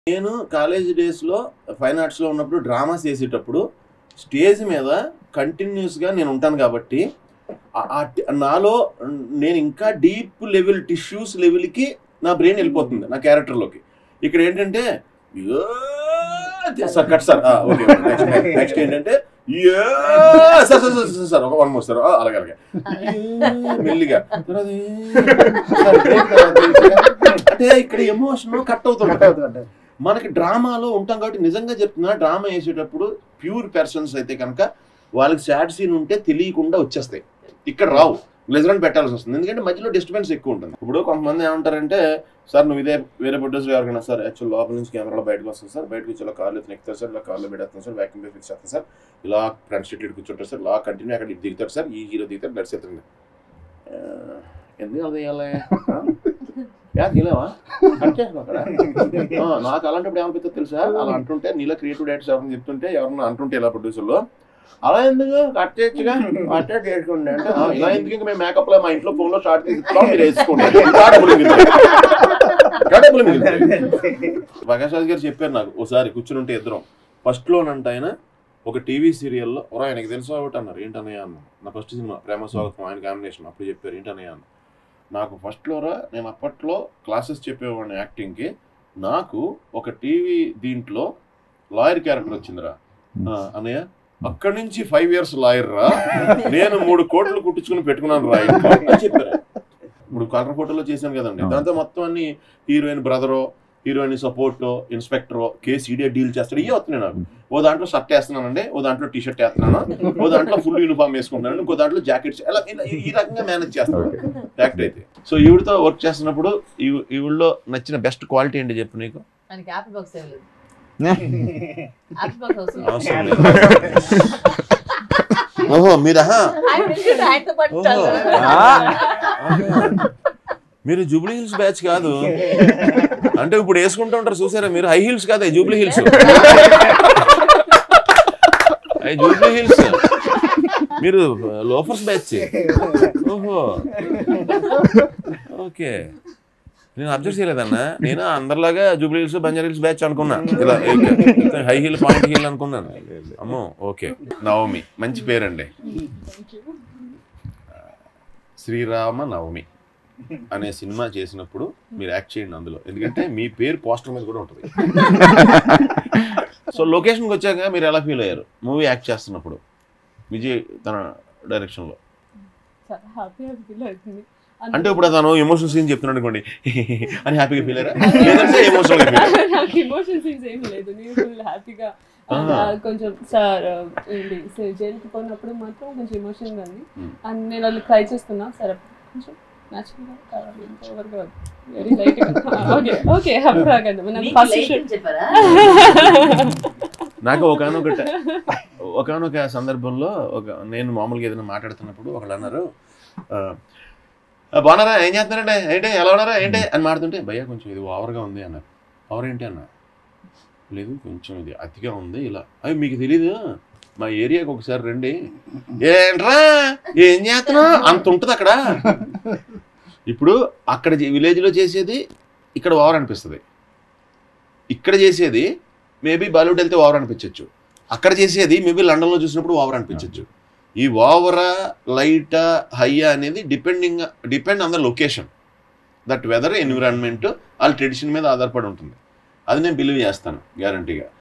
నేను కాలేజ్ డేస్లో ఫైన్ ఆర్ట్స్లో ఉన్నప్పుడు డ్రామాస్ చేసేటప్పుడు స్టేజ్ మీద కంటిన్యూస్గా నేను ఉంటాను కాబట్టి ఆ- ఆ టి- నాలో నేను ఇంకా డీప్ లెవెల్ టిష్యూస్ లెవెల్కి నా బ్రెయిన్ వెళ్ళిపోతుంది నా క్యారెక్టర్లోకి ఇక్కడ ఏంటంటే "యో" సార్ కట్ సార్ ఆ, ఓకే నెక్స్ట్ నెక్స్ట్ ఏంటంటే "yo" sir sir sir sir, sir ఒక వన్ మోర్ సార్ ఆ, అలాగే అలాగే "యో" మెల్లిగా తర్వాత సార్, break తర్వాత అంటే ఇక్కడ ఎమోషన్ కట్ అవుతుంది మనకి డ్రామాలో ఉంటాం కాబట్టి నిజంగా చెప్తున్నా డ్రామా వేసేటప్పుడు ప్యూర్ పర్సన్స్ అయితే కనుక వాళ్ళకి సాడ్ సీన్ ఉంటే తెలియకుండా వచ్చేస్తాయి ఇక్కడ రావు గ్లెజరన్ పెట్టాల్సి వస్తుంది ఎందుకంటే మధ్యలో డిస్టర్బెన్స్ ఎక్కువ ఉంటుంది ఇప్పుడు కొంతమంది ఏమంటారంటే సార్ నువ్వు ఇదే వేరే ప్రొడ్యూసర్ ఎవరికైనా సార్ యాక్చువల్ లోపల నుంచి కెమెరాలో బయటకు వస్తుంది సార్ బయటకు వచ్చి ఇలా కాళ్ళు ఎత్తున ఎక్కుతారు సార్ ఇలా కాళ్ళు పెడతాను సార్ వ్యాక్యూమ్ ఫిక్స్ చేస్తాను సార్ ఇలా ఫ్రంట్ స్ట్రీట్ ఇటు కూర్చుంటారు సార్ ఇలా కంటిన్యూ అక్కడ ఇటు దిగుతారు సార్ ఈ హీరో దిగుతారు బ్లడ్ ఎత్తుంది ఎందుకు అది వేయాలి యా దిగలేవా కట్ చేసిన అక్కడ ఆ, నాకు అలాంటప్పుడు ఏమనిపిస్తుంది తెలుసా అలా అంటుంటే నీలో క్రియేటివ్ డైరెక్టర్స్ ఎవరైనా చెప్తుంటే ఎవరన్నా అంటుంటే ఇలా ప్రొడ్యూసర్లు అలా ఎందుకు కట్ చేయొచ్చుగా అట్టే చేసుకోండి అంటే "ఆ, ఇలా ఎందుకు ఇంకా మేము మేకప్ లో మా ఇంట్లో ఫోన్ లో షార్ట్ తీసుకుంటాం మీరు వేసుకోండి ఇంకా డబ్బులు మిగులుతాయి. ఇంకా డబ్బులు మిగులుతాయి. ప్రకాష్ రాజ్ గారు చెప్పారు నాకు ఒకసారి కూర్చుని ఉంటే ఇద్దరం ఫస్ట్ లోనంట ఆయన ఒక టీవీ సీరియల్లో ఒరా ఆయనకి తెలుసా ఒకటి అన్నారు ఏంటన్నయ్య అన్న నా ఫస్ట్ సినిమా ప్రేమ స్వాగతం ఆయన కాంబినేషన్ అప్పుడు చెప్పారు ఏంటన్నయ్య అన్న నాకు ఫస్ట్లోరా నేను అప్పట్లో క్లాసెస్ చెప్పేవాడిని యాక్టింగ్కి నాకు ఒక టీవీ దీంట్లో లాయర్ క్యారెక్టర్ వచ్చిందిరా ఆ, అన్నయ్య అక్కడి నుంచి ఫైవ్ ఇయర్స్ లాయర్ రా నేను మూడు కోట్లు కుట్టించుకుని పెట్టుకున్నాను రా ఇంట్లో అని చెప్పారు ఇప్పుడు కలర్ ఫోటోలో చేశాను కదండి దాంతో మొత్తం అన్ని హీరోయిన్ బ్రదరో heroine support inspector case idea deal చేస్తాడు ఇవే వస్తున్నాయి నాకు ఓ దాంట్లో షర్ట్ వేస్తున్నానండి ఓ దాంట్లో టీ షర్ట్ వేస్తున్నాను ఓ దాంట్లో ఫుల్ యూనిఫామ్ వేసుకుంటున్నాను ఇంకో దాంట్లో జాకెట్స్ ఎలా ఇలా ఈ- ఈ రకంగా మేనేజ్ చేస్తాను యాక్ట్ అయితే సో ఈవిడతో వర్క్ చేస్తున్నప్పుడు ఈ- ఈవిడలో నచ్చిన బెస్ట్ క్వాలిటీ ఏంటి చెప్పు నీకు మనకి యాపిల్ బాక్స్ ఏం లేదు యాపిల్ బాక్స్ అవసరం అవసరం లేదు. ఓహో మీరా ఆయన ఎందుకంటే ఆయనతో పాటు ఓహో. ఉంటారు. మీరు జూబ్లీ హిల్స్ బ్యాచ్ కాదు అంటే ఇప్పుడు వేసుకుంటూ ఉంటారు చూసారా మీరు హై హిల్స్ కాదు జూబ్లీ హిల్స్ అవి జూబ్లీ హిల్స్ మీరు లోఫర్స్ బ్యాచ్ ఓహో ఓకే నేను అబ్జర్వ్ చేయలేదన్నా నేను అందరిలాగా జూబ్లీ హిల్స్ బంజారా హిల్స్ బ్యాచ్ అనుకున్నా ఇలా హై హిల్ పాయింట్ హిల్ అనుకున్నాను అమ్మో ఓకే నవమి మంచి పేరండి శ్రీరామ నవమి అనే సినిమా చేసినప్పుడు మీరు యాక్ట్ చేయండి అందులో ఎందుకంటే మీ పేరు పోస్టర్ మీద కూడా ఉంటుంది సో లొకేషన్కి వచ్చాక మీరు ఎలా ఫీల్ అయ్యారు మూవీ యాక్ట్ చేస్తున్నప్పుడు విజయ్ తన డైరెక్షన్లో చాలా హ్యాపీగా ఫీల్ అవుతుంది అంటే ఇప్పుడు తను ఎమోషనల్ సీన్ చెప్తున్నాడు అనుకోండి అని హ్యాపీగా ఫీల్ అయ్యారా లేదంటే ఎమోషనల్ ఫీల్ నాకు ఎమోషన్ సీన్స్ ఏమి లేదు నేను ఫుల్ హ్యాపీగా ఆహా. కొంచెం సార్ ఏంటి సో జైలుకి పోయినప్పుడు మాత్రం కొంచెం ఎమోషన్ గా ఉంది Hmm. అండ్ నేను వాళ్ళు ట్రై చేస్తున్నా సరే కొంచెం న్యాచురల్గా కావాలి ఇంకా ఓవర్గా వెరీ లైట్ ఓకే ఓకే హ్యాపీగా నాకు మీకు ఫస్ట్ late షూట్ అని చెప్పారా నాకు ఒకనొక ఒకనొక సందర్భంలో ఒక నేను మామూలుగా ఏదైనా మాట్లాడుతున్నప్పుడు ఒకళ్ళు అన్నారు "ఆ, ఆ, బాగున్నారా ఏం చేస్తున్నారంటే ఏంటి ఎలా ఉన్నారా ఏంటి అని మాట్లాడుతుంటే భయ్యా కొంచెం ఇది ఓవర్గా ఉంది అన్నారు ఓవర్ ఏంటి అన్న లేదు కొంచెం ఇది అతిగా ఉంది ఇలా అవి మీకు తెలీదు మా ఏరియాకి ఒకసారి రండి ఏంట్రా ఏం చేస్తున్నావు అంత ఉంటుంది అక్కడ ఇప్పుడు అక్కడ విలేజ్లో చేసేది ఇక్కడ ఓవర్ అనిపిస్తుంది ఇక్కడ చేసేది మేబీ బాలీవుడ్ వెళ్తే ఓవర్ అనిపించవచ్చు అక్కడ చేసేది మేబీ లండన్లో చూసినప్పుడు ఓవర్ అనిపించవచ్చు ఈ ఓవరా లైటా హైయా అనేది depending depend on the location that weather environment వాళ్ళ ట్రెడిషన్ మీద ఆధారపడి ఉంటుంది అది నేను బిలీవ్ చేస్తాను గ్యారంటీగా